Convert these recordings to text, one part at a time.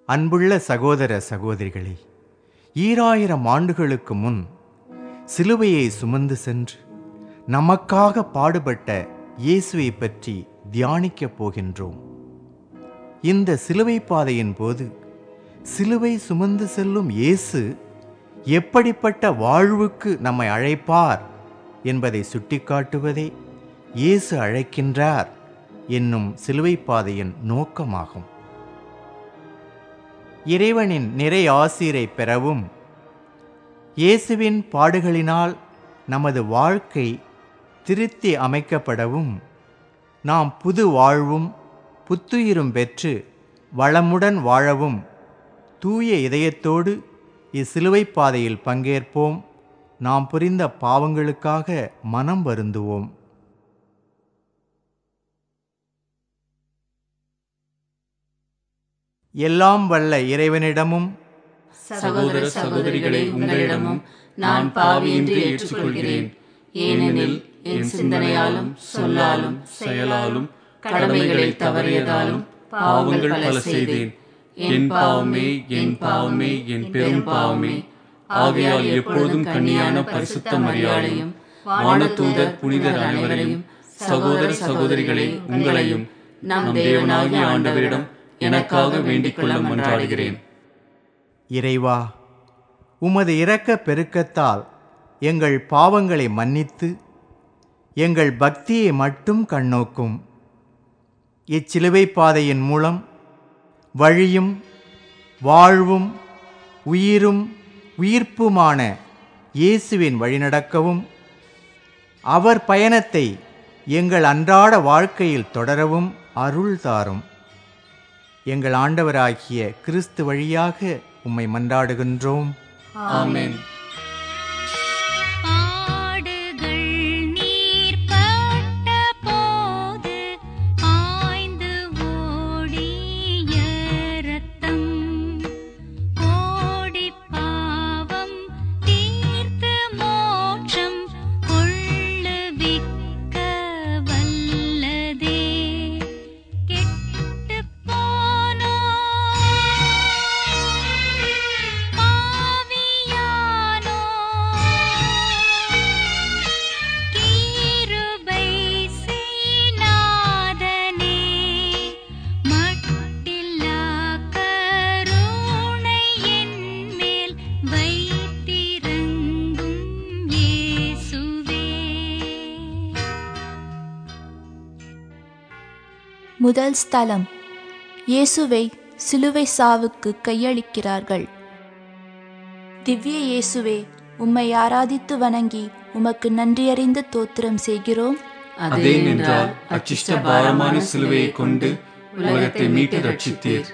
அன்புள்ள சகோதர சகோதரிகளே ஈராயிரம் ஆண்டுகளுக்கு முன் சிலுவையை சுமந்து சென்று நமக்காக பாடுபட்ட இயேசுவை பற்றி தியானிக்கப் போகின்றோம் இந்த சிலுவை பாதையின் போது சிலுவை சுமந்து செல்லும் இயேசு எப்படிப்பட்ட வாழ்வுக்கு நம்மை அழைப்பார் என்பதை சுட்டிக்காட்டுவதே இயேசு அழைக்கின்றார் என்னும் சிலுவை பாதையின் நோக்கமாகும் இறைவனின் நிறை ஆசீரை பெறவும் இயேசுவின் பாடுகளினால் நமது வாழ்க்கை திருத்தி அமைக்கப்படவும் நாம் புது வாழ்வும் புத்துயிரும் பெற்று வளமுடன் வாழவும் தூய இதயத்தோடு இச்சிலுவை பாதையில் பங்கேற்போம் நாம் புரிந்த பாவங்களுக்காக மனம் வருந்துவோம் எல்லாம் வல்ல இறைவனிடமும் சகோதர சகோதரிகளே உங்களிடமும் நான் பாவி என்று ஏற்றுக்கொள்கிறேன் ஏனெனில் என் சிந்தனையாலும் சொல்லாலும் செயலாலும் கடமைகளை தவறியதாலும் பாவங்கள் பல செய்தேன் என் பாவமே என் பாவமே என் பெரும் பாவமே ஆகையால் எப்பொழுதும் கன்னியான பரிசுத்த மரியாதையும் வானதூதர் புனிதர் அனைவரையும் சகோதர சகோதரிகளே உங்களையும் நம் தேவனாகிய ஆண்டவரிடம் எனக்காக வேண்டிக் கொள்ள மன்றாடுகிறேன் இறைவா உமது இரக்க பெருக்கத்தால் எங்கள் பாவங்களை மன்னித்து எங்கள் பக்தியை மட்டும் கண்ணோக்கும் இச்சிலுவை பாதையின் மூலம் வழியும் வாழ்வும் உயிரும் உயிர்ப்புமான இயேசுவின் வழிநடக்கவும் அவர் பயணத்தை எங்கள் அன்றாட வாழ்க்கையில் தொடரவும் அருள் தாரும் எங்கள் ஆண்டவராகிய கிறிஸ்து வழியாக உம்மை மன்றாடுகின்றோம் ஆமென் ஆடுகள் நீர் பட்ட போது ஆய்ந்து ஓடிய ரத்தம் ஓடி பாவம் தீர்த்து மோட்சம் கொள்ளுவிக்க வல்லதே கெட்டுப் போனோம் பாவியானோம் கிருபை செய்நாதனே மட்டில்லா கருணை என்மேல் வைத்திறங்கும் இயேசுவே முதல் ஸ்தலம் இயேசுவை சிலுவை சாவுக்கு கையளிக்கிறார்கள் திவ்ய இயேசுவே உம்மை ஆராதித்து வணங்கி உமக்கு நன்றியறிந்து தோத்திரம் செய்கிறோம் அதே நின்றால் அச்சிஷ்ட பாரமான சிலுவையை கொண்டு உலகத்தை மீட்டு ரட்சித்தீர்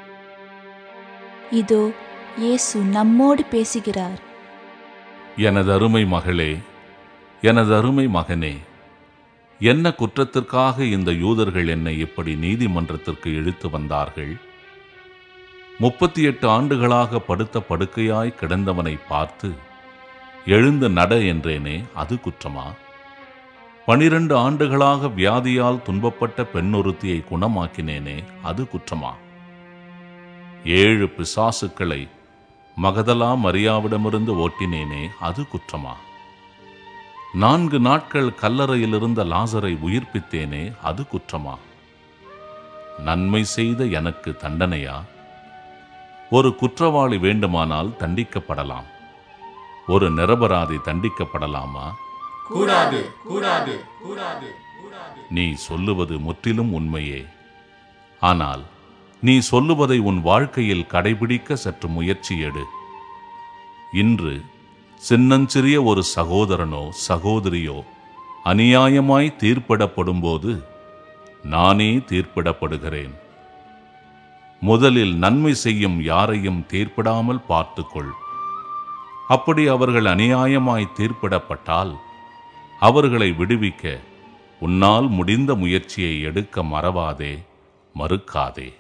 இதோ இயேசு நம்மோடு பேசுகிறார் எனது அருமை மகளே எனது அருமை மகனே என்ன குற்றத்திற்காக இந்த யூதர்கள் என்னை இப்படி நீதிமன்றத்திற்கு இழுத்து வந்தார்கள் முப்பத்தி எட்டு ஆண்டுகளாக படுத்த படுக்கையாய் கிடந்தவனை பார்த்து எழுந்து நட என்றேனே அது குற்றமா பனிரெண்டு ஆண்டுகளாக வியாதியால் துன்பப்பட்ட பெண்ணொருத்தியை குணமாக்கினேனே அது குற்றமா ஏழு பிசாசுக்களை மகதலா மரியாவிடமிருந்து ஓட்டினேனே அது குற்றமா நான்கு நாட்கள் கல்லறையில் இருந்த லாசரை உயிர்ப்பித்தேனே அது குற்றமா நன்மை செய்த எனக்கு தண்டனையா ஒரு குற்றவாளி வேண்டுமானால் தண்டிக்கப்படலாம் ஒரு நிரபராதி தண்டிக்கப்படலாமா கூடாது கூடாது கூடாது நீ சொல்லுவது முற்றிலும் உண்மையே ஆனால் நீ சொல்லுவதை உன் வாழ்க்கையில் கடைபிடிக்க சற்று முயற்சி எடு இன்று சின்னஞ்சிறிய ஒரு சகோதரனோ சகோதரியோ அநியாயமாய் தீர்ப்பிடப்படும்போது நானே தீர்ப்பிடப்படுகிறேன் முதலில் நன்மை செய்யும் யாரையும் தீர்ப்பிடாமல் பார்த்துக்கொள் அப்படி அவர்கள் அநியாயமாய் தீர்ப்பிடப்பட்டால் அவர்களை விடுவிக்க உன்னால் முடிந்த முயற்சியை எடுக்க மறவாதே மறுக்காதே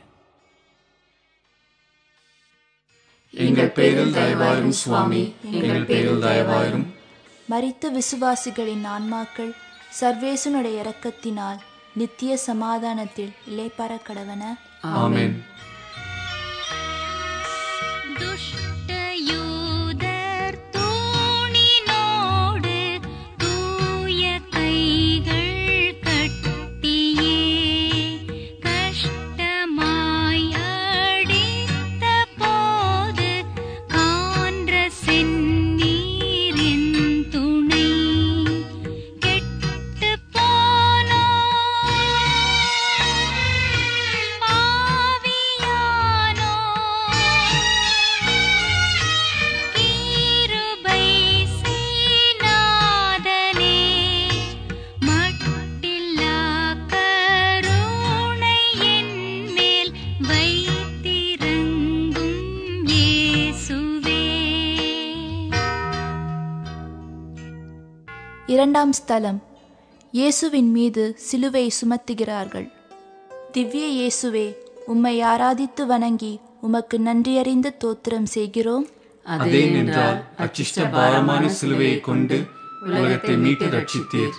எங்கள் பேரில் தயவாயிரும் சுவாமி எங்கள் பேரில் தயவாயிரும் மரித்த விசுவாசிகளின் ஆன்மாக்கள் சர்வேசனுடைய இரக்கத்தினால் நித்திய சமாதானத்தில் இளைப்பாற கடவன ஆமென் இரண்டாம் ஸ்தலம் இயேசுவின் மீது சிலுவை சுமத்துகிறார்கள் திவ்ய இயேசுவே உம்மை ஆராதித்து வணங்கி உமக்கு நன்றியறிந்து தோத்திரம் செய்கிறோம் அதே நின்றால் அச்சிஷ்ட பாரமான சிலுவையை கொண்டு உலகத்தை மீட்டு ரட்சித்தீர்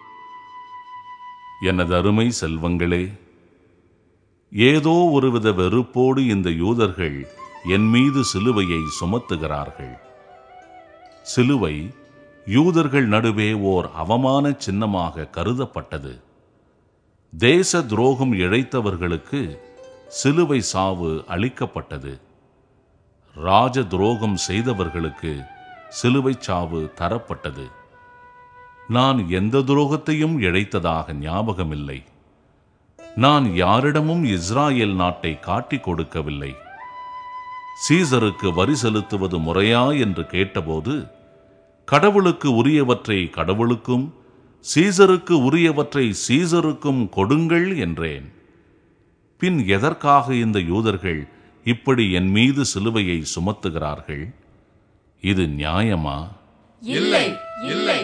எனது அருமை செல்வங்களே ஏதோ ஒருவித வெறுப்போடு இந்த யூதர்கள் என் மீது சிலுவையை சுமத்துகிறார்கள் சிலுவை யூதர்கள் நடுவே ஓர் அவமான சின்னமாக கருதப்பட்டது தேச துரோகம் இழைத்தவர்களுக்கு சிலுவை சாவு அளிக்கப்பட்டது ராஜ துரோகம் செய்தவர்களுக்கு சிலுவை சாவு தரப்பட்டது நான் எந்த துரோகத்தையும் இழைத்ததாக ஞாபகமில்லை நான் யாரிடமும் இஸ்ராயேல் நாட்டை காட்டிக் கொடுக்கவில்லை சீசருக்கு வரி செலுத்துவது முறையா என்று கேட்டபோது கடவுளுக்கு உரியவற்றை கடவுளுக்கும் சீசருக்கு உரியவற்றை சீசருக்கும் கொடுங்கள் என்றேன் பின் எதற்காக இந்த யூதர்கள் இப்படி என் மீது சிலுவையை சுமத்துகிறார்கள் இது நியாயமா இல்லை இல்லை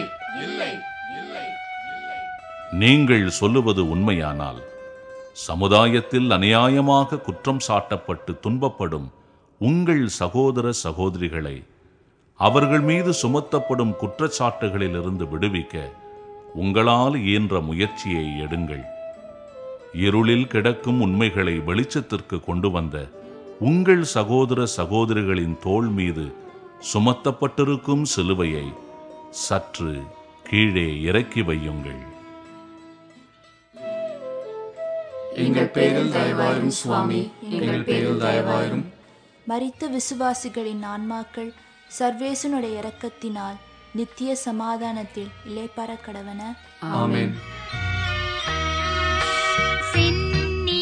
நீங்கள் சொல்லுவது உண்மையானால் சமுதாயத்தில் அநியாயமாக குற்றம் சாட்டப்பட்டு துன்பப்படும் உங்கள் சகோதர சகோதரிகளை அவர்கள் மீது சுமத்தப்படும் குற்றச்சாட்டுகளிலிருந்து விடுவிக்க உங்களால் இயன்ற முயற்சியை எடுங்கள் இருளில் கிடக்கும் உண்மைகளை வெளிச்சத்திற்கு கொண்டு வந்த உங்கள் சகோதர சகோதரிகளின் தோள் மீது சுமத்தப்பட்டிருக்கும் சிலுவையை சற்று கீழே இறக்கி வையுங்கள் எங்கள் பேரில் தயவாயிரும் சுவாமி எங்கள் பேரில் தயவாயிரும் மரித்த விசுவாசிகளின் ஆன்மாக்கள் சர்வேசனுடைய இரக்கத்தினால் நித்திய சமாதானத்தில் இளைப்பாற கடவன ஆமென் சென்னி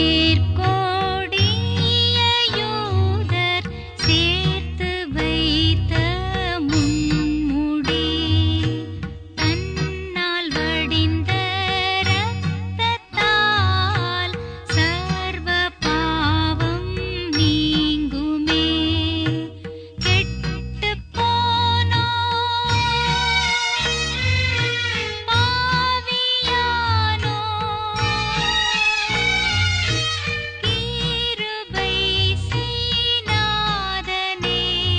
மேற்கோடிய யூதர் சேர்த்து வைத்த முன்முடி தன்னால் வடிந்த இரத்தத்தால் சர்வ பாவம் நீங்குமே கெட்டுப் போனோம் பாவியானோம் கிருபை சீனாதனே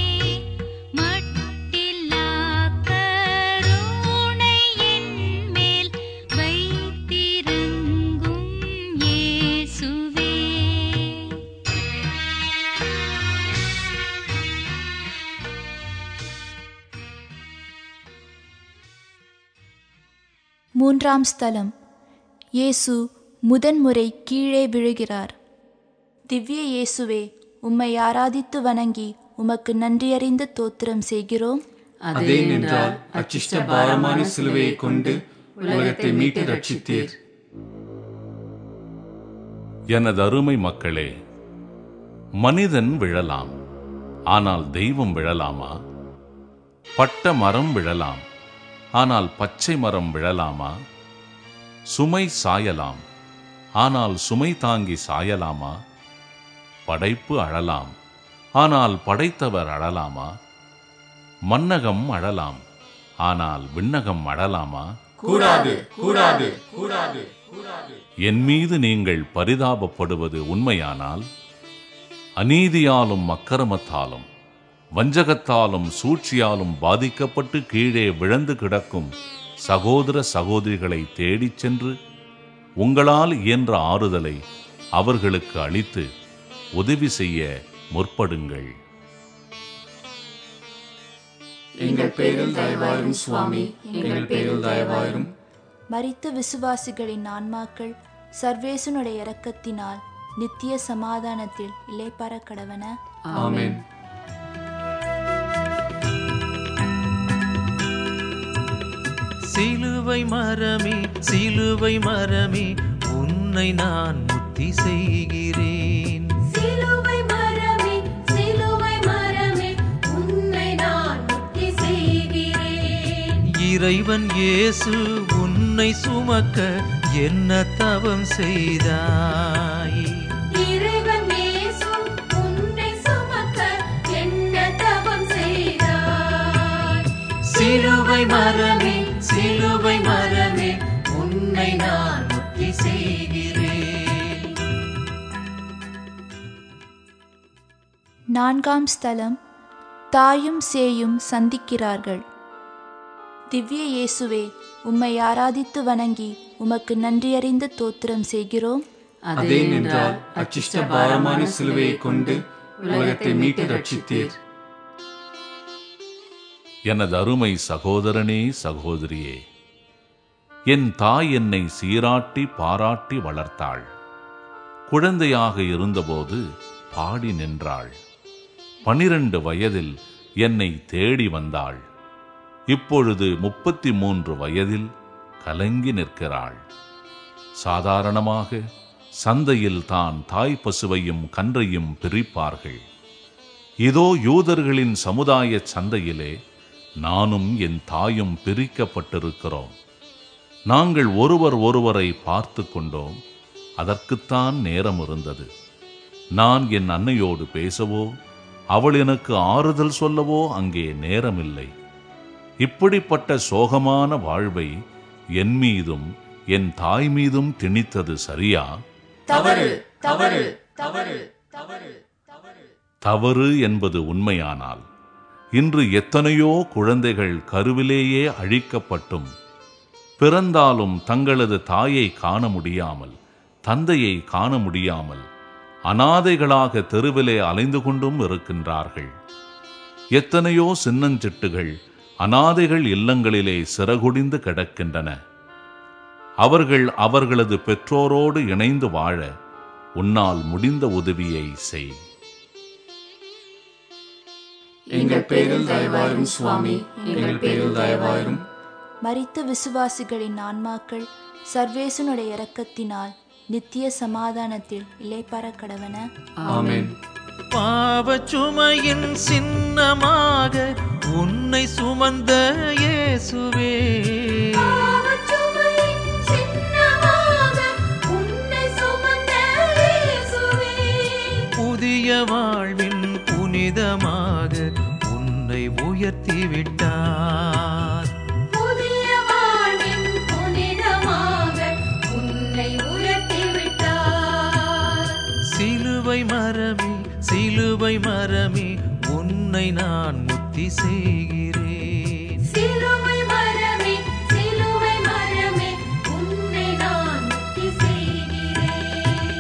மட்டில்லா கருணை என்மேல் வைத்திருங்கும் இயேசுவே மூன்றாம் ஸ்தலம் இயேசு முதன்முறை கீழே விழுகிறார் திவ்ய இயேசுவே உம்மை ஆராதித்து வணங்கி உமக்கு நன்றியறிந்து தோத்திரம் செய்கிறோம் அதே நின்றால் அச்சிஷ்ட பாரமான சிலுவையை கொண்டு உலகத்தை மீட்டு ரட்சித்தீர் எனது அருமை மக்களே மனிதன் விழலாம் ஆனால் தெய்வம் விழலாமா பட்ட மரம் விழலாம் ஆனால் பச்சை மரம் விழலாமா சுமை சாயலாம் ஆனால் சுமை தாங்கி சாயலாமா படைப்பு அழலாம் ஆனால் படைத்தவர் அழலாமா மன்னகம் அழலாம் ஆனால் விண்ணகம் அழலாமா கூடாது கூடாது கூடாது என் மீது நீங்கள் பரிதாபப்படுவது உண்மையானால் அநீதியாலும் அக்கிரமத்தாலும் வஞ்சகத்தாலும் சூழ்ச்சியாலும் பாதிக்கப்பட்டு கீழே விழுந்து கிடக்கும் சகோதர சகோதரிகளை தேடிச் சென்று உங்களால் இயன்ற ஆறுதலை அவர்களுக்கு அளித்து உதவி செய்ய முற்படுங்கள் எங்கள் பேரில் தயவாயிரும் சுவாமி எங்கள் பேரில் தயவாயிரும் மரித்த விசுவாசிகளின் ஆன்மாக்கள் சர்வேசனுடைய இரக்கத்தினால் நித்திய சமாதானத்தில் இளைப்பாற கடவன ஆமென் சிலுவை மரமே சிலுவை மரமே உன்னை நான் முத்தி செய்கிறேன் சிலுவை மரமே சிலுவை மரமே உன்னை நான் முக்தி செய்கிறேன் இறைவன் இயேசு உன்னை சுமக்க என்ன தவம் செய்தாய் இறைவன் இயேசு உன்னை சுமக்க என்ன தவம் செய்தார் சிலுவை மரமே சிலுவை சிலுவை மரமே உன்னை நான் முத்தி செய்கிறேன் நான்காம் ஸ்தலம் தாயும் சேயும் சந்திக்கிறார்கள் திவ்ய இயேசுவே உம்மை ஆராதித்து வணங்கி உமக்கு நன்றியறிந்து தோத்திரம் செய்கிறோம் அதே நின்றால் அச்சிஷ்ட பாரமான சிலுவையை கொண்டு உலகத்தை மீட்டு ரட்சித்தீர் எனது அருமை சகோதரனே சகோதரியே என் தாய் என்னை சீராட்டி பாராட்டி வளர்த்தாள் குழந்தையாக இருந்தபோது பாடி நின்றாள் பனிரண்டு வயதில் என்னை தேடி வந்தாள் இப்பொழுது முப்பத்தி மூன்று வயதில் கலங்கி நிற்கிறாள் சாதாரணமாக சந்தையில் தான் தாய் பசுவையும் கன்றையும் பிரிப்பார்கள் இதோ யூதர்களின் சமுதாய சந்தையிலே நானும் என் தாயும் பிரிக்கப்பட்டிருக்கிறோம் நாங்கள் ஒருவர் ஒருவரை பார்த்து கொண்டோம் அதற்குத்தான் நேரம் இருந்தது நான் என் அன்னையோடு பேசவோ அவள் எனக்கு ஆறுதல் சொல்லவோ அங்கே நேரமில்லை இப்படிப்பட்ட சோகமான வாழ்வை என் மீதும் என் தாய் மீதும் திணித்தது சரியா தவறு தவறு தவறு தவறு தவறு என்பது உண்மையானால் இன்று எத்தனையோ குழந்தைகள் கருவிலேயே அழிக்கப்பட்டும் பிறந்தாலும் தங்களது தாயை காண முடியாமல் தந்தையை காண முடியாமல் அனாதைகளாக தெருவிலே அலைந்து கொண்டும் இருக்கின்றார்கள் எத்தனையோ சின்னஞ்சிட்டுகள் அனாதைகள் இல்லங்களிலே சிறகுடிந்து கிடக்கின்றன அவர்கள் அவர்களது பெற்றோரோடு இணைந்து வாழ உன்னால் முடிந்த உதவியை செய் எங்கள் பேரில் தயவாயிரும் சுவாமி எங்கள் பேரில் தயவாயிரும் மரித்த விசுவாசிகளின் ஆன்மாக்கள் சர்வேசனுடைய இரக்கத்தினால் நித்திய சமாதானத்தில் இளைப்பற கடவன ஆமென் பாவச் சுமையின் சின்னமாக உன்னை சுமந்த இயேசுவே பாவச்சுமையின் சின்னமாக உன்னை சுமந்த இயேசுவே புதிய வாழ்வின் புனிதமாக உன்னை உயர்த்தி விட்டார் புதிய வாழ்வின் புனிதமாக உன்னை உயர்த்தி விட்டார் சிலுவை மரமே சிலுவை மரமே உன்னை நான் முத்தி செய்கிறேன் சிலுவை மரமே சிலுவை மரமே உன்னை நான் முக்தி செய்கிறேன்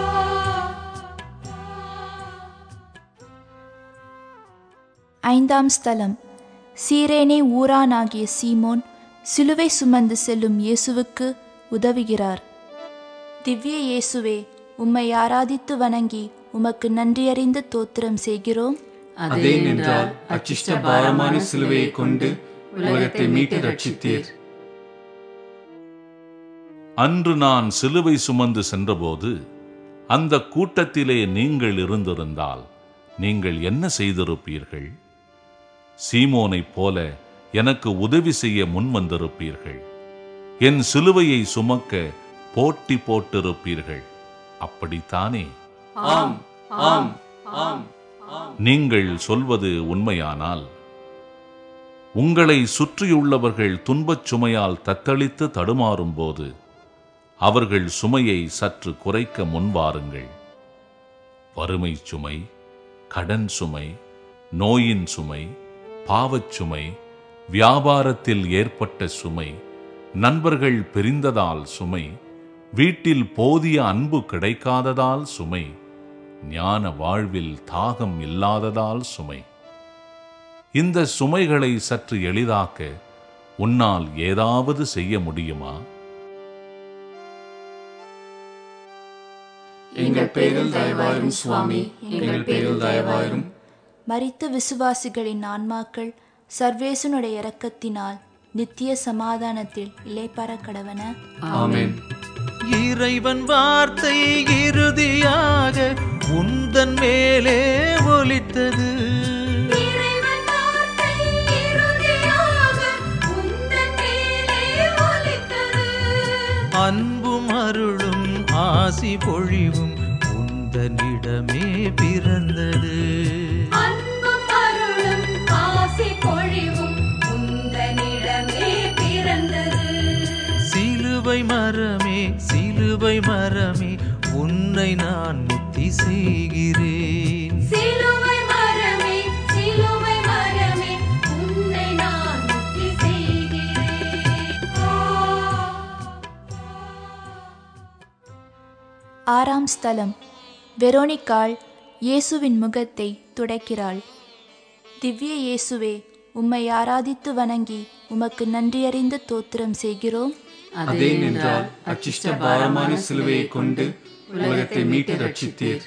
ஐந்தாம் ஸ்தலம் சீரேனே ஊரானாகிய சீமோன் சிலுவை சுமந்து செல்லும் இயேசுவுக்கு உதவுகிறார் திவ்ய இயேசுவே உம்மை ஆராதித்து வணங்கி உமக்கு நன்றியறிந்து தோத்திரம் செய்கிறோம் அதே நின்றால் அச்சிஷ்ட பாரமான சிலுவையை கொண்டு உலகத்தை மீட்டு ரட்சித்தீர் அன்று நான் சிலுவை சுமந்து சென்றபோது அந்த கூட்டத்திலே நீங்கள் இருந்திருந்தால் நீங்கள் என்ன செய்திருப்பீர்கள் சீமோனைப் போல எனக்கு உதவி செய்ய முன்வந்திருப்பீர்கள் என் சிலுவையை சுமக்க போட்டி போட்டிருப்பீர்கள் அப்படித்தானே ஆம் ஆம் ஆம் நீங்கள் சொல்வது உண்மையானால் உங்களை சுற்றியுள்ளவர்கள் துன்பச் சுமையால் தத்தளித்து தடுமாறும்போது அவர்கள் சுமையை சற்று குறைக்க முன்வாருங்கள் வறுமை சுமை கடன் சுமை நோயின் சுமை பாவச் சுமை வியாபாரத்தில் ஏற்பட்ட சுமை நண்பர்கள் பிரிந்ததால் சுமை வீட்டில் போதிய அன்பு கிடைக்காததால் சுமை ஞான வாழ்வில் தாகம் இல்லாததால் சுமை இந்த சுமைகளை சற்று எளிதாக்க உன்னால் ஏதாவது செய்ய முடியுமா எங்கள் பேரில் தயவாயிரும் சுவாமி எங்கள் பேரில் தயவாயிரும் மரித்த விசுவாசிகளின் ஆன்மாக்கள் சர்வேசனுடைய இரக்கத்தினால் நித்திய சமாதானத்தில் இளைப்பற கடவன ஆமென் இறைவன் வார்த்தை இறுதியாக உந்தன் மேலே ஒலித்தது இறைவன் வார்த்தை இறுதியாக உந்தன் மேலே ஒலித்தது அன்பும் அருளும் ஆசி பொழிவும் உந்தனிடமே பிறந்தது அன்பும் அருளும் ஆசி பொழிவும் உந்தனிடமே பிறந்தது சிலுவை மரமே சிலுவை மரமே உன்னை நான் முத்தி செய்கிறேன் சிலுவை மரமே சிலுவை மரமே உன்னை நான் முக்தி செய்கிறேன் ஆறாம் ஸ்தலம் வெரோனிக்காள் இயேசுவின் முகத்தை துடைக்கிறாள் திவ்ய இயேசுவே உம்மை ஆராதித்து வணங்கி உமக்கு நன்றியறிந்து தோத்திரம் செய்கிறோம் அதே நின்றால் அச்சிஷ்ட பாரமான சிலுவையை கொண்டு உலகத்தை மீட்டு ரட்சித்தீர்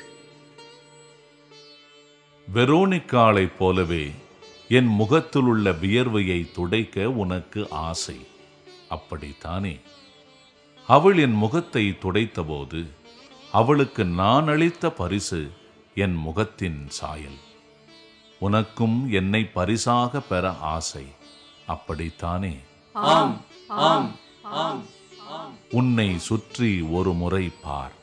வெரோனிக்காளைப் போலவே என் முகத்திலுள்ள வியர்வையை துடைக்க உனக்கு ஆசை அப்படித்தானே அவள் என் முகத்தை துடைத்தபோது அவளுக்கு நான் அளித்த பரிசு என் முகத்தின் சாயல் உனக்கும் என்னை பரிசாக பெற ஆசை அப்படித்தானே ஆம் ஆம் ஆம் உன்னை சுற்றி ஒரு முறை பார்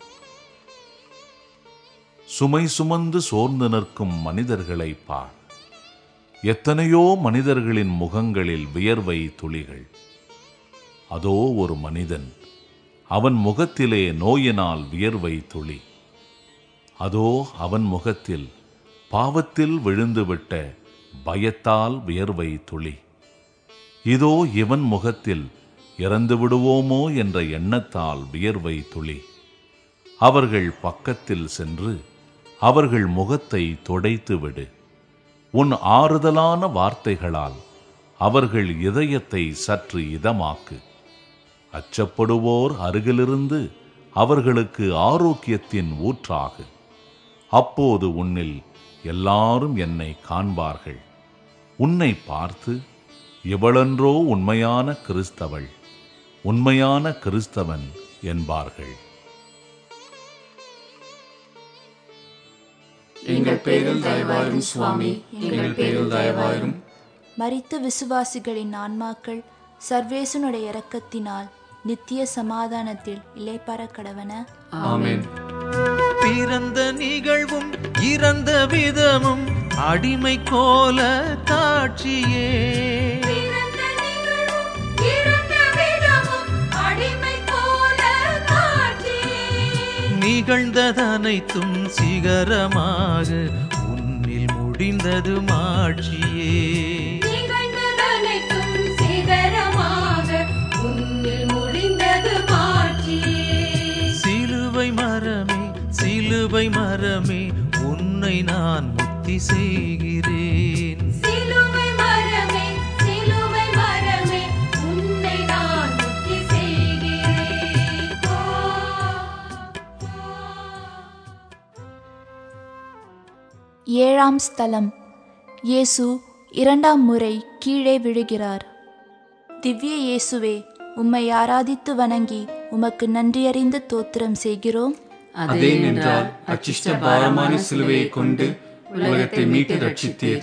சுமை சுமந்து சோர்ந்து நிற்கும் மனிதர்களை பார் எத்தனையோ மனிதர்களின் முகங்களில் வியர்வை துளிகள் அதோ ஒரு மனிதன் அவன் முகத்திலே நோயினால் வியர்வை துளி அதோ அவன் முகத்தில் பாவத்தில் விழுந்துவிட்ட பயத்தால் வியர்வை துளி இதோ இவன் முகத்தில் இறந்து விடுவோமோ என்ற எண்ணத்தால் வியர்வை துளி அவர்கள் பக்கத்தில் சென்று அவர்கள் முகத்தை துடைத்து விடு உன் ஆறுதலான வார்த்தைகளால் அவர்கள் இதயத்தை சற்று இதமாக்கு அச்சப்படுவோர் அருகிலிருந்து அவர்களுக்கு ஆரோக்கியத்தின் ஊற்றாகு அப்போது உன்னில் எல்லாரும் என்னை காண்பார்கள் உன்னை பார்த்து இவளன்றோ உண்மையான கிறிஸ்தவள் உண்மையான கிறிஸ்தவன் என்பார்கள் எங்கள் பேரில் தயவாயிரும் சுவாமி எங்கள் பேரில் தயவாயிரும் மரித்த விசுவாசிகளின் ஆன்மாக்கள் சர்வேசனுடைய இரக்கத்தினால் நித்திய சமாதானத்தில் இளைப்பாற கடவன ஆமென் பிறந்த நிகழ்வும் இறந்த விதமும் அடிமை கோல காட்சியே பிறந்த நிகழ்வும் இறந்த விதமும் அடிமை போல காட்சியே நிகழ்ந்ததனைத்தும் சிகரமாக உன்னில் முடிந்தது மாட்சியே நிகழ்ந்ததனைத்தும் சிகரமாக உன்னில் முடிந்தது மாட்சியே சிலுவை மரமே சிலுவை மரமே உன்னை நான் முத்தி செய்கிறேன் சிலுவை மரமே சிலுவை மரமே உன்னை நான் முக்தி செய்கிறேன் ஏழாம் ஸ்தலம் இயேசு இரண்டாம் முறை கீழே விழுகிறார் திவ்ய இயேசுவே உம்மை ஆராதித்து வணங்கி உமக்கு நன்றியறிந்து தோத்திரம் செய்கிறோம் அதே நின்றால் அச்சிஷ்ட பாரமான சிலுவையை கொண்டு உலகத்தை மீட்டு ரட்சித்தீர்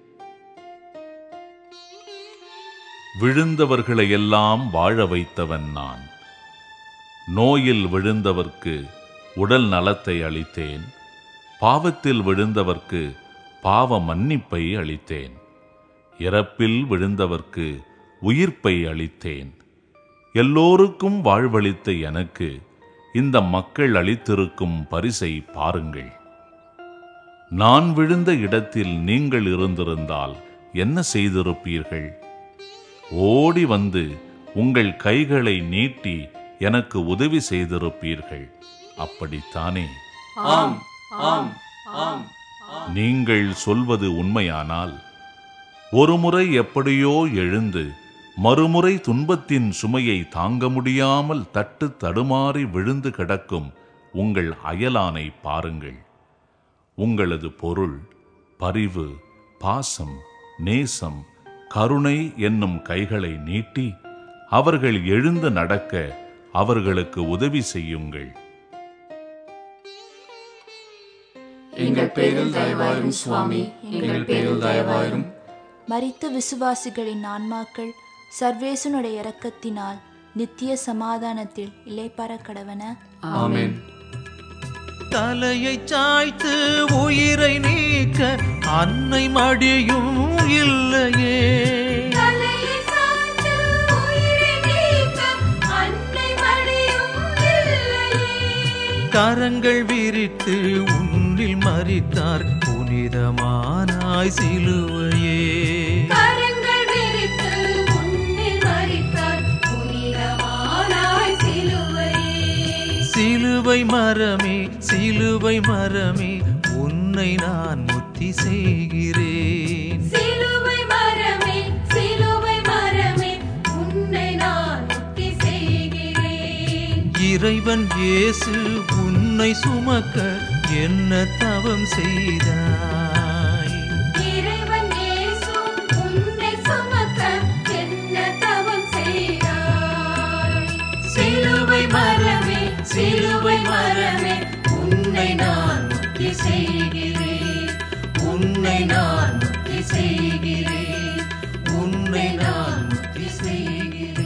விழுந்தவர்களை எல்லாம் வாழ வைத்தவன் நான் நோயில் விழுந்தவர்க்கு உடல் நலத்தை அளித்தேன் பாவத்தில் விழுந்தவர்க்கு பாவ மன்னிப்பை அளித்தேன் இறப்பில் விழுந்தவர்க்கு உயிர்ப்பை அளித்தேன் எல்லோருக்கும் வாழ்வளித்த எனக்கு இந்த மக்கள் அளித்திருக்கும் பரிசை பாருங்கள் நான் விழுந்த இடத்தில் நீங்கள் இருந்திருந்தால் என்ன செய்திருப்பீர்கள் ஓடி வந்து உங்கள் கைகளை நீட்டி எனக்கு உதவி செய்திருப்பீர்கள் அப்படித்தானே ஆம் ஆம் ஆம் நீங்கள் சொல்வது உண்மையானால் ஒருமுறை எப்படியோ எழுந்து மறுமுறை துன்பத்தின் சுமையை தாங்க முடியாமல் தட்டு தடுமாறி விழுந்து கிடக்கும் உங்கள் அயலானை பாருங்கள் உங்களது பொருள் பரிவு பாசம் நேசம் கருணை என்னும் கைகளை நீட்டி அவர்கள் எழுந்து நடக்க அவர்களுக்கு உதவி செய்யுங்கள் எங்கள் பேரில் தயவாயிரும் சுவாமி எங்கள் பேரில் தயவாயிரும் மரித்த விசுவாசிகளின் ஆன்மாக்கள் சர்வேசனுடைய இரக்கத்தினால் நித்திய சமாதானத்தில் இளைப்பாற கடவன ஆமென் தலையை சாய்த்து உயிரை நீக்க அன்னை மடியும் இல்லையே தலையை சாய்த்து உயிரை நீக்க அன்னை கரங்கள் விரித்து உன்னில் மறித்தார் புனிதமானாய் சிலுவையே கரங்கள் விரித்து உன்னில் மறித்தார் புனிதமானாய் சிலுவையே சிலுவை மரமே சிலுவை மரமே உன்னை நான் முத்தி செய்கிறேன் சிலுவை மரமே சிலுவை மரமே உன்னை நான் முக்தி செய்கிறேன் இறைவன் இயேசு உன்னை சுமக்க என்ன தவம் செய்தாய் இறைவன் இயேசு உன்னை சுமக்க என்ன தவம் செய்தாய் சிலுவை மரமே சிலுவை மரமே உன்னை நான் முக்தி செய்கிறேன் உன்னை நான் முக்தி செய்கிறேன் உன்னை நான் முக்தி செய்கிறேன்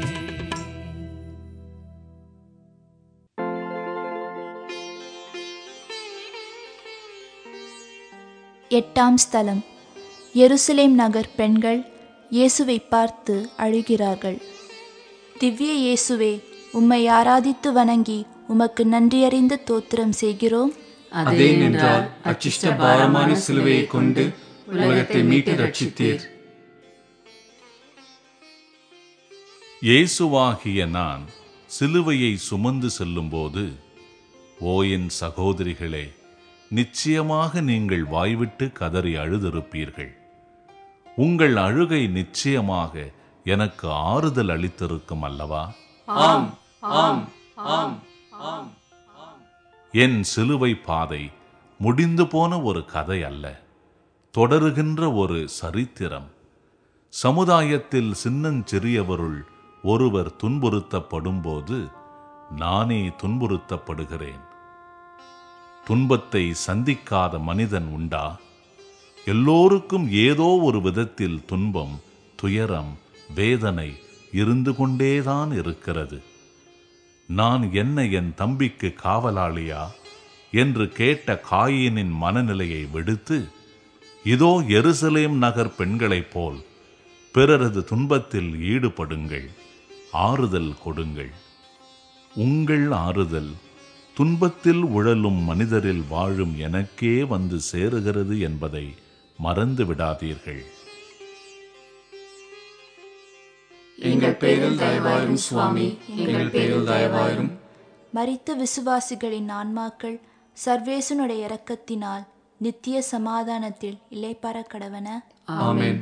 எட்டாம் ஸ்தலம் எருசலேம் நகர் பெண்கள் இயேசுவை பார்த்து அழுகிறார்கள் திவ்ய இயேசுவே உம்மை ஆராதித்து வணங்கி உமக்கு நன்றியறிந்து தோத்திரம் செய்கிறோம் அதே நின்றால் அச்சிஷ்ட பாரமான சிலுவையை கொண்டு உலகத்தை மீட்டு ரட்சித்தீர் இயேசுவாகிய நான் சிலுவையை சுமந்து செல்லும்போது ஓ என் சகோதரிகளே நிச்சயமாக நீங்கள் வாய்விட்டு கதறி அழுதிருப்பீர்கள் உங்கள் அழுகை நிச்சயமாக எனக்கு ஆறுதல் அளித்திருக்கும் அல்லவா ஆம் ஆம் ஆம் ஆம் என் சிலுவை பாதை முடிந்து போன ஒரு கதை அல்ல தொடருகின்ற ஒரு சரித்திரம் சமுதாயத்தில் சின்னஞ்சிறியவருள் ஒருவர் துன்புறுத்தப்படும்போது நானே துன்புறுத்தப்படுகிறேன் துன்பத்தை சந்திக்காத மனிதன் உண்டா எல்லோருக்கும் ஏதோ ஒரு விதத்தில் துன்பம் துயரம் வேதனை இருந்து கொண்டேதான் இருக்கிறது நான் என்ன என் தம்பிக்கு காவலாளியா என்று கேட்ட காயினின் மனநிலையை விடுத்து இதோ எருசலேம் நகர் பெண்களைப் போல் பிறரது துன்பத்தில் ஈடுபடுங்கள் ஆறுதல் கொடுங்கள் உங்கள் ஆறுதல் துன்பத்தில் உழலும் மனிதரில் வாழும் எனக்கே வந்து சேருகிறது என்பதை மறந்து விடாதீர்கள் எங்கள் பேரில் தயவாயிரும் சுவாமி எங்கள் பேரில் தயவாயிரும் மரித்த விசுவாசிகளின் ஆன்மாக்கள் சர்வேசனுடைய இரக்கத்தினால் நித்திய சமாதானத்தில் இளைப்பாற கடவன ஆமென்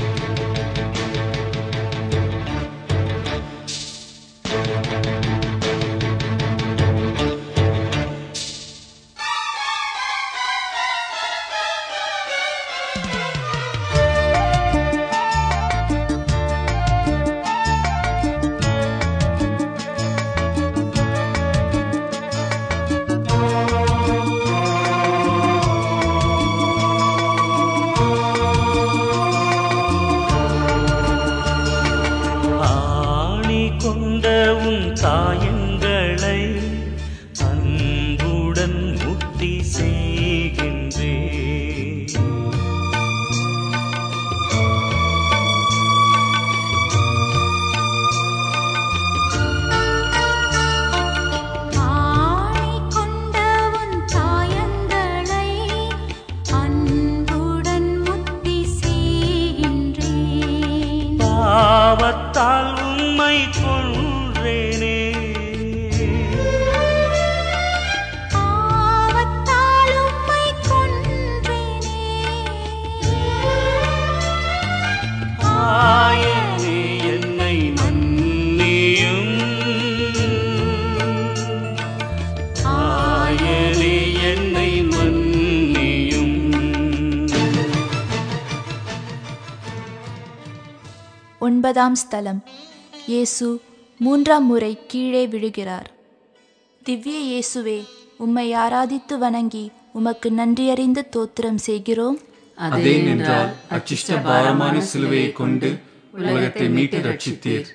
ஆணி கொண்ட உன் சாயங்களை அன்புடன் முக்தி செய்கின்றே ஆணை கொண்ட உன் சாயங்களை அன்புடன் முத்தி செய்கின்றேன் பாவத்தால் உம்மை கொன்றேனே பாவத்தால் உம்மை கொன்றேனே ஆயனே என்னை மன்னியும் ஆயனே என்னை மன்னியும் ஒன்பதாம் ஸ்தலம் இயேசு மூன்றாம் முறை கீழே விழுகிறார் திவ்ய இயேசுவே உம்மை ஆராதித்து வணங்கி உமக்கு நன்றியறிந்து தோத்திரம் செய்கிறோம் அதே நின்றால் அச்சிஷ்ட பாரமான சிலுவையை கொண்டு உலகத்தை மீட்டு ரட்சித்தீர்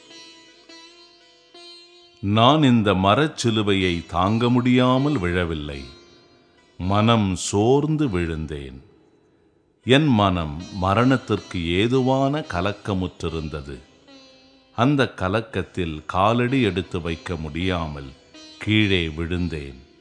நான் இந்த மரச்சிலுவையை தாங்க முடியாமல் விழவில்லை மனம் சோர்ந்து விழுந்தேன் என் மனம் மரணத்திற்கு ஏதுவான கலக்கமுற்றிருந்தது அந்த கலக்கத்தில் காலடி எடுத்து வைக்க முடியாமல் கீழே விழுந்தேன்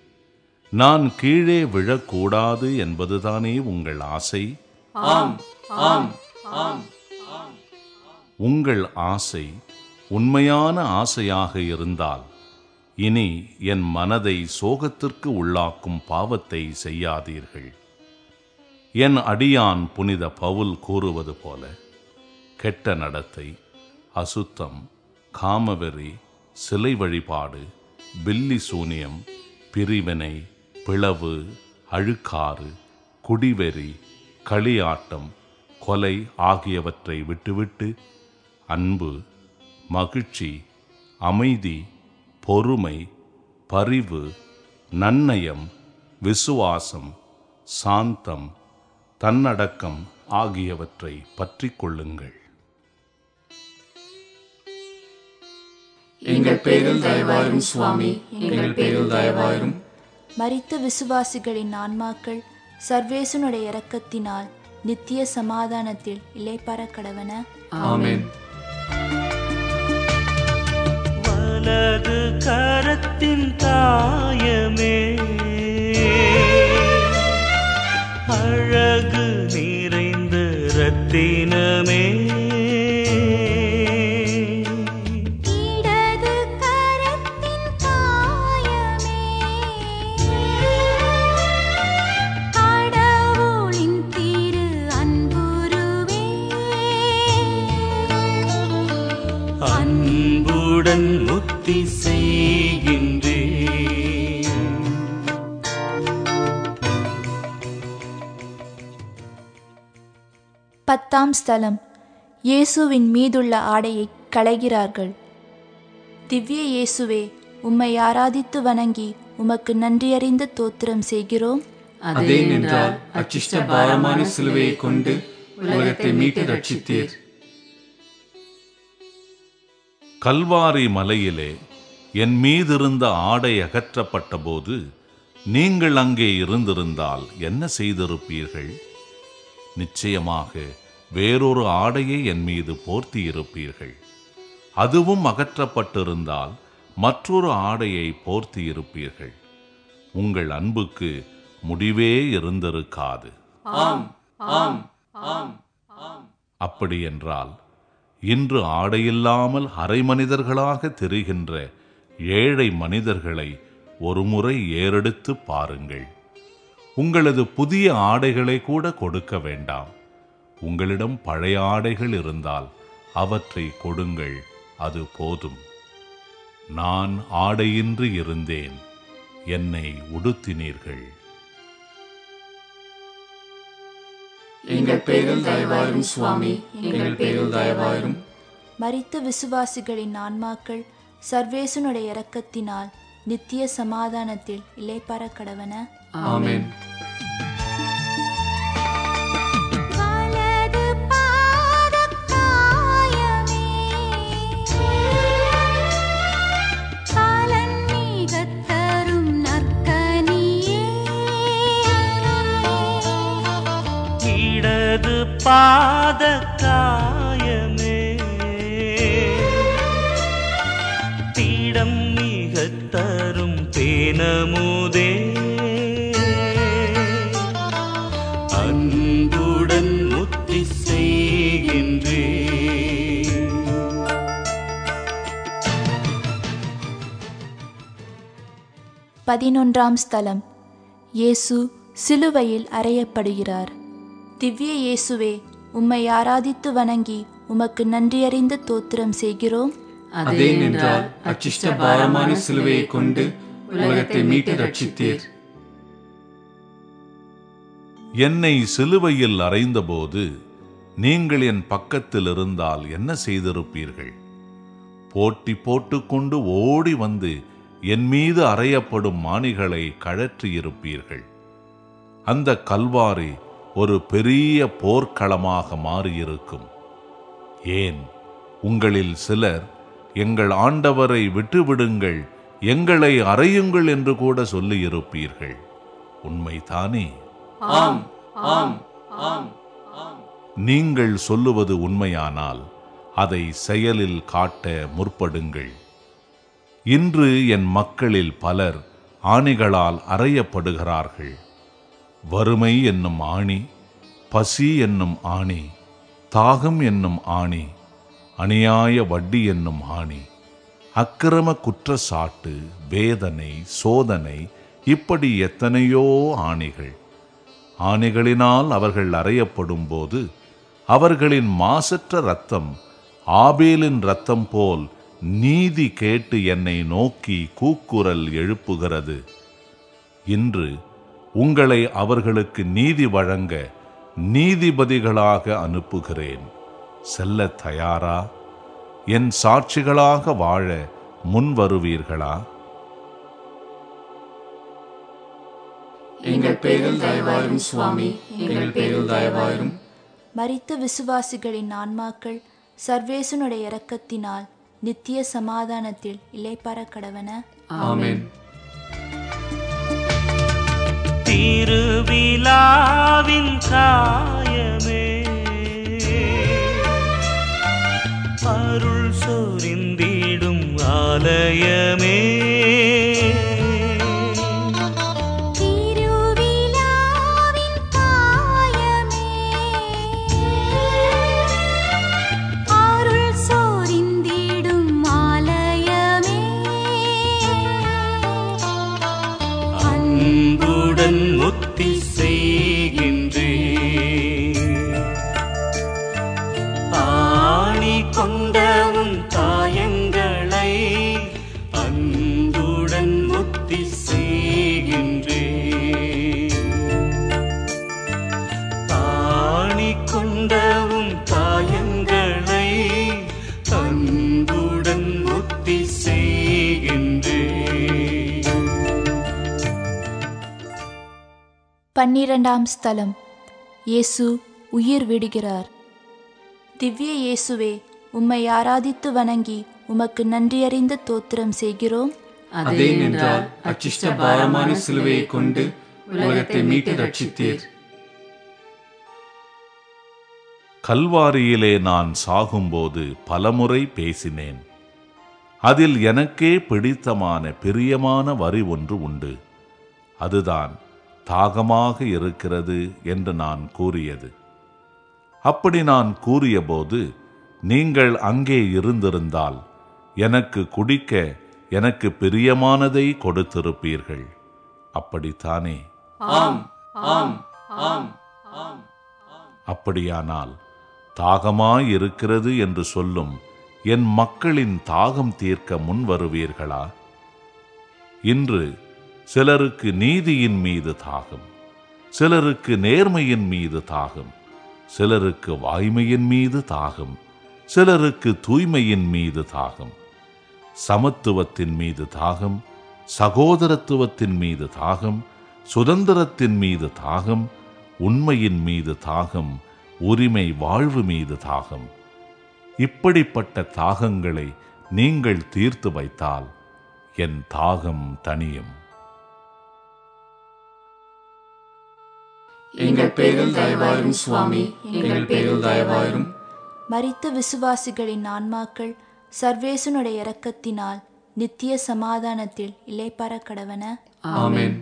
நான் கீழே விழக்கூடாது என்பதுதானே உங்கள் ஆசை ஆம் ஆம் ஆம் உங்கள் ஆசை உண்மையான ஆசையாக இருந்தால் இனி என் மனதை சோகத்திற்கு உள்ளாக்கும் பாவத்தை செய்யாதீர்கள் என் அடியான் புனித பவுல் கூறுவது போல கெட்ட நடத்தை அசுத்தம் காமவெறி சிலை வழிபாடு பில்லி சூனியம் பிரிவினை பிளவு அழுக்காறு குடிவெறி களியாட்டம் கொலை ஆகியவற்றை விட்டுவிட்டு அன்பு மகிழ்ச்சி அமைதி பொறுமை பரிவு நன்னயம் விசுவாசம் சாந்தம் தன்னடக்கம் ஆகியவற்றை பற்றிக் கொள்ளுங்கள் எங்கள் பேரில் தயவாயிரும் சுவாமி எங்கள் பேரில் தயவாயிரும் மரித்த விசுவாசிகளின் ஆன்மாக்கள் சர்வேசனுடைய இரக்கத்தினால் நித்திய சமாதானத்தில் இளைப்பாற கடவன ஆமென் வலது கரத்தின் தாயமே அழகு நிறைந்த ரத்தினமே இடது கரத்தின் காயமே கடவுளின் திரு அன்புருவே அன்புடன் முத்தி செய்கின்றேன் பத்தாம் ஸ்தலம் இயேசுவின் மீதுள்ள ஆடையை களைகிறார்கள் திவ்ய இயேசுவே உம்மை ஆராதித்து வணங்கி உமக்கு நன்றியறிந்த தோத்திரம் செய்கிறோம் அதே நின்றால் அச்சிஷ்ட பாரமான சிலுவையை கொண்டு உலகத்தை மீட்டு ரட்சித்தீர் கல்வாரி மலையிலே என் மீதிருந்த ஆடை அகற்றப்பட்ட போது நீங்கள் அங்கே இருந்திருந்தால் என்ன செய்திருப்பீர்கள் நிச்சயமாக வேறொரு ஆடையை என் மீது போர்த்தி இருப்பீர்கள் அதுவும் அகற்றப்பட்டிருந்தால் மற்றொரு ஆடையை போர்த்தி இருப்பீர்கள் உங்கள் அன்புக்கு முடிவே இருந்திருக்காது ஆம் ஆம் ஆம் அப்படியென்றால் இன்று ஆடையில்லாமல் அரை மனிதர்களாக தெரிகின்ற ஏழை மனிதர்களை ஒருமுறை ஏறெடுத்து பாருங்கள் உங்களது புதிய ஆடைகளை கூட கொடுக்க வேண்டாம் உங்களிடம் பழைய ஆடைகள் இருந்தால் அவற்றை கொடுங்கள் அது போதும் நான் ஆடையின்றி இருந்தேன் என்னை உடுத்தினீர்கள் எங்கள் பேரில் தயவாயிரும் சுவாமி எங்கள் பேரில் தயவாயிரும் மரித்த விசுவாசிகளின் ஆன்மாக்கள் சர்வேசனுடைய இரக்கத்தினால் நித்திய சமாதானத்தில் இளைப்பாற கடவன ஆமென் வலது பாதக் காயமே பலன் மிகத் தரும் நற்கனியே இடது பாத காயமே தீடம் மிக தரும் தேனமுதே அன்புடன் முத்தி செய்கின்றே பதினொன்றாம் ஸ்தலம் இயேசு சிலுவையில் அறையப்படுகிறார் திவ்ய இயேசுவே உம்மை ஆராதித்து வணங்கி உமக்கு நன்றியறிந்த தோத்திரம் செய்கிறோம் அதே நின்றால் அச்சிஷ்ட பாரமான சிலுவையை கொண்டு உலகத்தை மீட்டு ரட்சித்தீர் என்னை சிலுவையில் அறைந்தபோது நீங்கள் என் பக்கத்தில் இருந்தால் என்ன செய்திருப்பீர்கள் போட்டி போட்டுக்கொண்டு ஓடி வந்து என் மீது அறையப்படும் மாணிகளை கழற்றியிருப்பீர்கள் அந்த கல்வாரி ஒரு பெரிய போர்க்களமாக மாறியிருக்கும் ஏன் உங்களில் சிலர் எங்கள் ஆண்டவரை விட்டுவிடுங்கள் எங்களை அறையுங்கள் என்று கூட சொல்லியிருப்பீர்கள் உண்மைதானே ஆம் ஆம் ஆம் நீங்கள் சொல்லுவது உண்மையானால் அதை செயலில் காட்ட முற்படுங்கள் இன்று என் மக்களில் பலர் ஆணிகளால் அறையப்படுகிறார்கள் வறுமை என்னும் ஆணி பசி என்னும் ஆணி தாகம் என்னும் ஆணி அநியாய வட்டி என்னும் ஆணி அக்கிரம குற்றச்சாட்டு வேதனை சோதனை இப்படி எத்தனையோ ஆணிகள் ஆணிகளினால் அவர்கள் அறையப்படும் போது அவர்களின் மாசற்ற இரத்தம் ஆபேலின் இரத்தம் போல் நீதி கேட்டு என்னை நோக்கி கூக்குரல் எழுப்புகிறது இன்று உங்களை அவர்களுக்கு நீதி வழங்க நீதிபதிகளாக அனுப்புகிறேன் செல்ல தயாரா என் சாட்சிகளாக வாழ முன் வருவீர்களா எங்கள் பேரில் தயவாயிரும் சுவாமி எங்கள் பேரில் தயவாயிரும் மரித்த விசுவாசிகளின் ஆன்மாக்கள் சர்வேசனுடைய இரக்கத்தினால் நித்திய சமாதானத்தில் இளைப்பாற கடவன ஆமென் திருவிழாவின் காயமே அருள் சொரிந்திடும் ஆலயமே திருவிழாவின் காயமே அருள் சோரிந்திடும் ஆலயமே அன்புடன் முத்தி செய்கின்றே ஆணி கொண்டவும் காயங்களை அன்புடன் முத்தி செய்கின்றே ஆணி கொண்டவும் காயங்களை அன்புடன் முத்தி செய்கின்றே பன்னிரண்டாம் ஸ்தலம் இயேசு உயிர் விடுகிறார் திவ்ய இயேசுவே உம்மை ஆராதித்து வணங்கி உமக்கு நன்றியறிந்த தோத்திரம் செய்கிறோம் அதே நின்றால் அச்சிஷ்ட பாரமான சிலுவையை கொண்டு உலகத்தை மீட்டு ரட்சித்தீர் கல்வாரியிலே நான் சாகும்போது பலமுறை பேசினேன் அதில் எனக்கே பிடித்தமான பிரியமான வரி ஒன்று உண்டு அதுதான் தாகமாக இருக்கிறது என்று நான் கூறியது அப்படி நான் கூறியபோது நீங்கள் அங்கே இருந்திருந்தால் எனக்கு குடிக்க எனக்கு பிரியமானதை கொடுத்திருப்பீர்கள் அப்படித்தானே ஆம் ஆம் ஆம் ஆம் அப்படியானால் தாகமாய் இருக்கிறது என்று சொல்லும் என் மக்களின் தாகம் தீர்க்க முன் வருவீர்களா இன்று சிலருக்கு நீதியின் மீது தாகம் சிலருக்கு நேர்மையின் மீது தாகம் சிலருக்கு வாய்மையின் மீது தாகம் சிலருக்கு தூய்மையின் மீது தாகம் சமத்துவத்தின் மீது தாகம் சகோதரத்துவத்தின் மீது தாகம் சுதந்திரத்தின் மீது தாகம் உண்மையின் மீது தாகம் உரிமை வாழ்வு மீது தாகம் இப்படிப்பட்ட தாகங்களை நீங்கள் தீர்த்து வைத்தால் என் தாகம் தனியும் எங்கள் பேரில் தயவாயிரும் சுவாமி எங்கள் பேரில் தயவாயிரும் மரித்த விசுவாசிகளின் ஆன்மாக்கள் சர்வேசனுடைய இரக்கத்தினால் நித்திய சமாதானத்தில் இளைப்பாற கடவன ஆமென்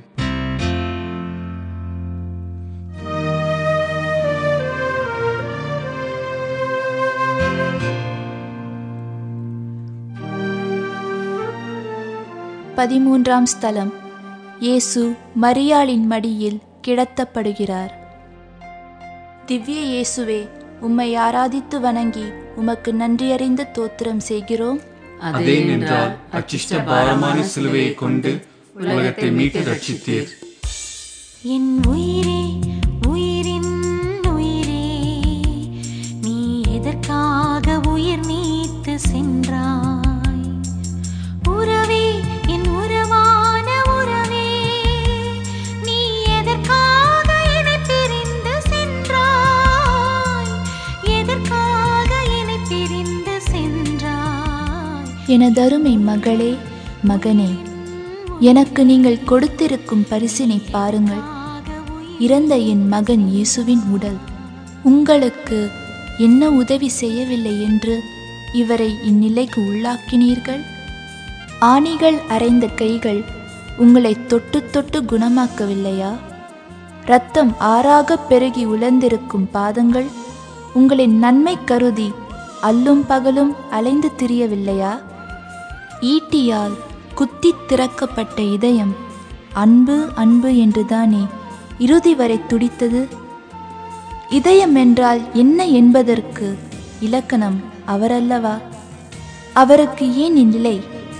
பதிமூன்றாம் ஸ்தலம் இயேசு மரியாளின் மடியில் கிடத்தப்படுகிறார் திவ்ய இயேசுவே உம்மை ஆராதித்து வணங்கி உமக்கு நன்றியறிந்த தோத்திரம் செய்கிறோம் அதே நின்றால் அச்சிஷ்ட பாரமான சிலுவையை கொண்டு உலகத்தை மீட்டு ரட்சித்தீர் என் உயிரே உயிரின் உயிரே நீ எதற்காக உயிர் நீத்து சென்றாய் உறவே என் உறவான உறவே நீ எதற்காக என்னை பிரிந்து சென்றாய் எதற்காக என்னை பிரிந்து சென்றாய் எனதருமை மகளே மகனே எனக்கு நீங்கள் கொடுத்திருக்கும் பரிசினை பாருங்கள் இறந்த என் மகன் இயேசுவின் உடல் உங்களுக்கு என்ன உதவி செய்யவில்லை என்று இவரை இந்நிலைக்கு உள்ளாக்கினீர்கள் ஆணிகள் அறைந்த கைகள் உங்களை தொட்டு தொட்டு குணமாக்கவில்லையா இரத்தம் ஆறாக பெருகி உலர்ந்திருக்கும் பாதங்கள் உங்களின் நன்மை கருதி அல்லும் பகலும் அலைந்து திரியவில்லையா ஈட்டியால் குத்தித் திறக்கப்பட்ட இதயம் அன்பு அன்பு என்றுதானே இறுதி வரை துடித்தது இதயம் என்றால் என்ன என்பதற்கு இலக்கணம் அவரல்லவா அவருக்கு ஏன் இந்நிலை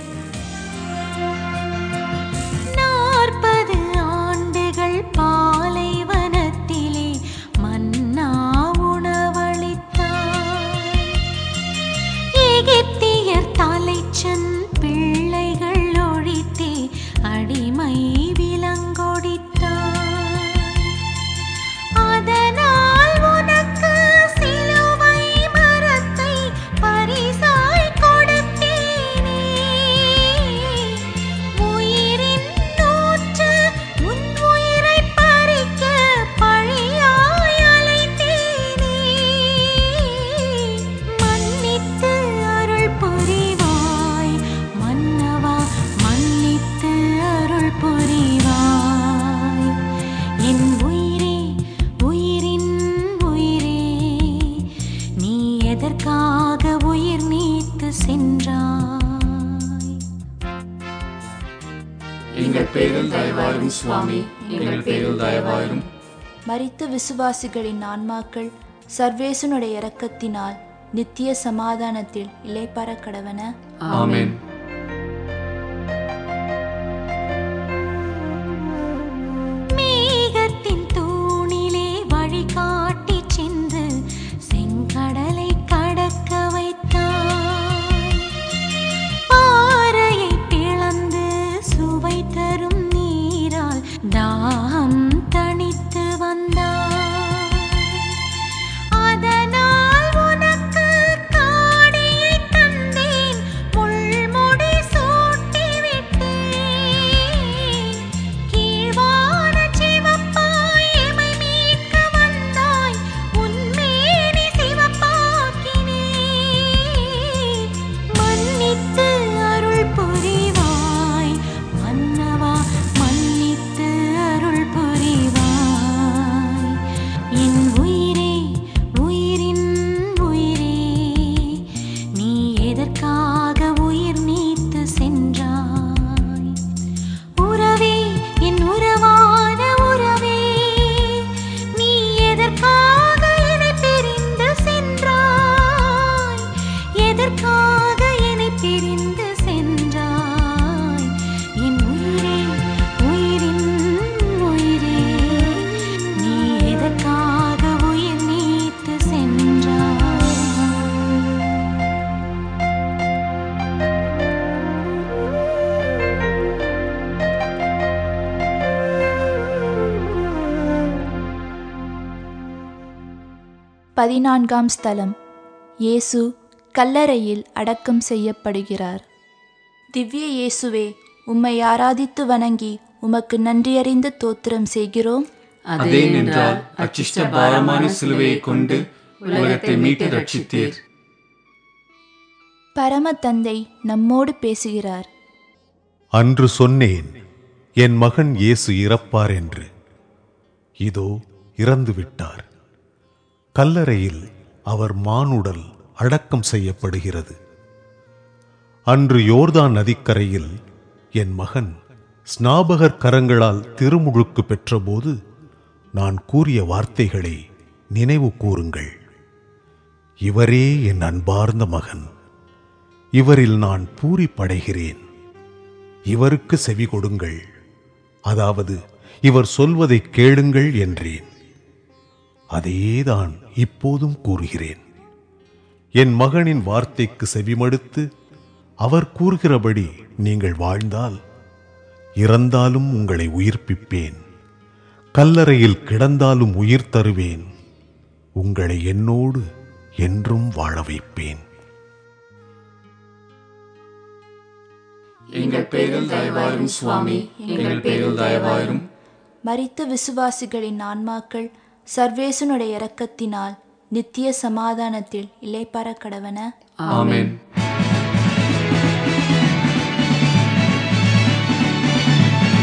நாற்பது ஆண்டுகள் பாலைவனத்திலே மன்னா உணவளித்தார் எகிப்தியர் தலைச்சன் பிள்ளைகள் ஒழித்தே அடிமை விலங்கொடித்தார் அதனால் உனக்கு சிலுவை மரத்தை பரிசாய் கொடுத்தேனே உயிரின் நூற்று உன் உயிரை பறிக்க பழியாய் அலைந்தேனே மன்னித்து அருள் புரிவாய் மன்னவா மன்னித்து அருள் புரிவாய் என் உயிரே உயிரின் உயிரே நீ எதற்காக உயிர் நீத்து சென்றாய் எங்கள் பேரில் தயவாயிரும் சுவாமி எங்கள் பேரில் தயவாயிரும் மரித்த விசுவாசிகளின் ஆன்மாக்கள் சர்வேசனுடைய இரக்கத்தினால் நித்திய சமாதானத்தில் இளைப்பாற கடவன ஆமென் மேகத்தின் தூணிலே வழிகாட்டி சென்று செங்கடலை கடக்க வைத்தாய் பாறையை பிளந்து சுவை தரும் நீரால் தாகம் தணித்து வந்தாய் அதனால் உனக்கு காடியை தந்தேன் முள்முடி சூட்டி விட்டேன் கீழ்வான சிவப்பாய் எமை மீட்க வந்தாய் உன்மேனி சிவப்பாக்கினேன் மன்னித்து அருள் புரிவாய் மன்னவா மன்னித்து அருள் புரிவாய் என் உயிரே உயிரின் உயிரே நீ எதற்காக உயிர் நீத்து சென்றாய் உறவே என் உறவான உறவே நீ எதற்காக என்னை பிரிந்து சென்றாய் எதற்காக என்னை பிரிந்து சென்றாய் என் உயிரே உயிரின் உயிரே நீ எதற்காக உயிர் நீத்து சென்றாய் பதினான்காம் ஸ்தலம் இயேசு கல்லறையில் அடக்கம் செய்யப்படுகிறார் திவ்ய இயேசுவே உம்மை ஆராதித்து வணங்கி உமக்கு நன்றியறிந்து தோத்திரம் செய்கிறோம் அதே நின்றால் அச்சிஷ்ட பாரமான சிலுவையை கொண்டு உலகத்தை மீட்டு ரட்சித்தீர் பரம தந்தை நம்மோடு பேசுகிறார் அன்று சொன்னேன் என் மகன் இயேசு இறப்பார் என்று இதோ இறந்து விட்டார் கல்லறையில் அவர் மானுடல் அடக்கம் செய்யப்படுகிறது அன்று யோர்தான் நதிக்கரையில் என் மகன் ஸ்நாபகர் கரங்களால் திருமுழுக்கு பெற்றபோது நான் கூறிய வார்த்தைகளை நினைவு கூறுங்கள் இவரே என் அன்பார்ந்த மகன் இவரில் நான் பூரிப்படைகிறேன் இவருக்கு செவி கொடுங்கள் அதாவது இவர் சொல்வதை கேளுங்கள் என்றேன் அதையேதான் இப்போதும் கூறுகிறேன் என் மகனின் வார்த்தைக்கு செவிமடுத்து அவர் கூறுகிறபடி நீங்கள் வாழ்ந்தால் இறந்தாலும் உங்களை உயிர்ப்பிப்பேன் கல்லறையில் கிடந்தாலும் உயிர் தருவேன் உங்களை என்னோடு என்றும் வாழ வைப்பேன் எங்கள் பேரில் தயவாயிரும் சுவாமி எங்கள் பேரில் தயவாயிரும் மரித்த விசுவாசிகளின் ஆன்மாக்கள் சர்வேசனுடைய இரக்கத்தினால் நித்திய சமாதானத்தில் இளைப்பாற கடவன ஆமென்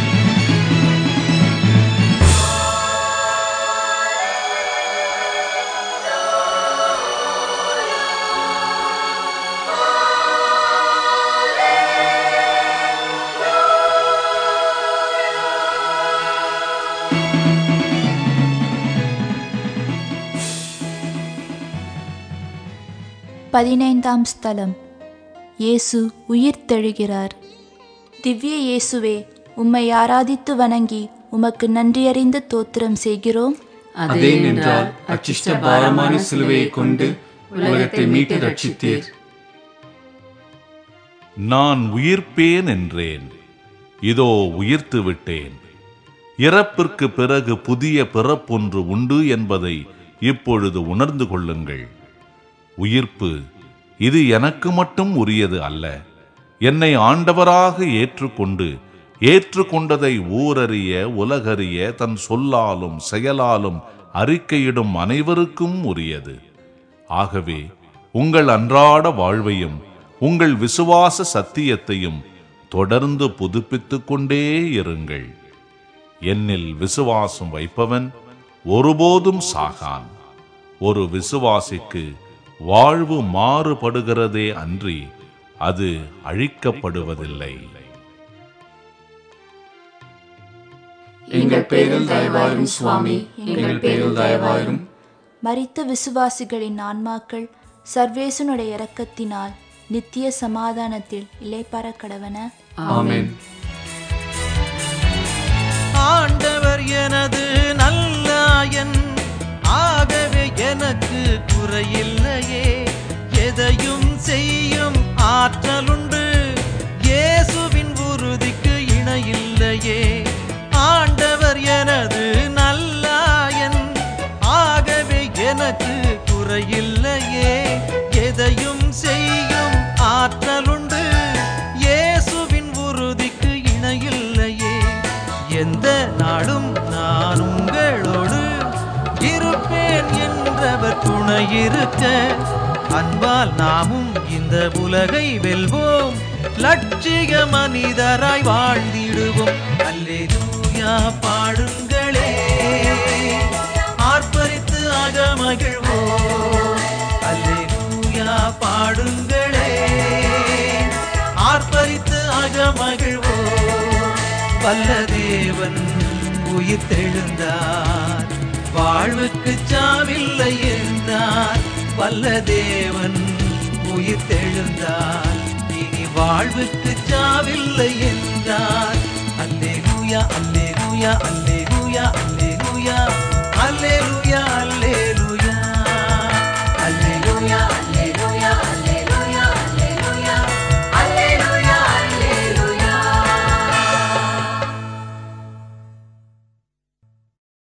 பதினைந்தாம் ஸ்தலம் இயேசு உயிர் தெழுகிறார் திவ்ய இயேசுவே உம்மை ஆராதித்து வணங்கி உமக்கு நன்றியறிந்து தோத்திரம் செய்கிறோம் அதே நின்றால் அச்சிஷ்ட பாரமான சிலுவையை கொண்டு உலகத்தை மீட்டு ரட்சித்தீர் நான் உயிர்ப்பேன் என்றேன் இதோ உயிர்த்து விட்டேன் இறப்பிற்கு பிறகு புதிய பிறப்பொன்று உண்டு என்பதை இப்பொழுது உணர்ந்து கொள்ளுங்கள் உயிர்ப்பு இது எனக்கு மட்டும் உரியது அல்ல என்னை ஆண்டவராக ஏற்றுக்கொண்டு ஏற்றுக்கொண்டதை ஊரறிய உலகறிய தன் சொல்லாலும் செயலாலும் அறிக்கையிடும் அனைவருக்கும் உரியது ஆகவே உங்கள் அன்றாட வாழ்வையும் உங்கள் விசுவாச சத்தியத்தையும் தொடர்ந்து புதுப்பித்துக் கொண்டே இருங்கள் என்னில் விசுவாசம் வைப்பவன் ஒருபோதும் சாகான் ஒரு விசுவாசிக்கு வாழ்வு மாறுபடுகிறதே அன்றி அது அழிக்கப்படுவதில்லை எங்கள் பேரில் தயவாயிரும் சுவாமி எங்கள் பேரில் தயவாயிரும் மரித்த விசுவாசிகளின் ஆன்மாக்கள் சர்வேசனுடைய இரக்கத்தினால் நித்திய சமாதானத்தில் இளைப்பாற கடவன ஆமென் ஆண்டவர் எனது நல்லாயன் ஆகவே எனக்கு குறையில்லையே எதையும் செய்யும் ஆற்றலுண்டு இயேசுவின் உறுதிக்கு இணையில்லையே ஆண்டவர் எனது நல்லாயன் ஆகவே எனக்கு குறையில்லையே எதையும் செய்யும் ஆற்றலுண்டு இயேசுவின் உறுதிக்கு இணையில்லையே எந்த நாடும் நான் உங்களோடு இருப்பேன் என்றவர் துணை இருக்க அன்பால் நாமும் இந்த உலகை வெல்வோம் லட்சிய மனிதராய் வாழ்ந்திடுவோம் அல்லேலூயா பாடுங்களே ஆர்ப்பரித்து ஆக மகிழ்வோம் அல்லேலூயா பாடுங்களே ஆர்ப்பரித்து ஆக மகிழ்வோம் வல்ல தேவன் உயிர் தெழுந்தார் வாழ்வுக்கு சாவில்லை என்றார் வல்ல தேவன் உயிர் தெழுந்தார் இனி வாழ்வுக்கு சாவில்லை என்றார் அல்லேலூயா அல்லேலூயா அல்லேலூயா அல்லேலூயா அல்லேலூயா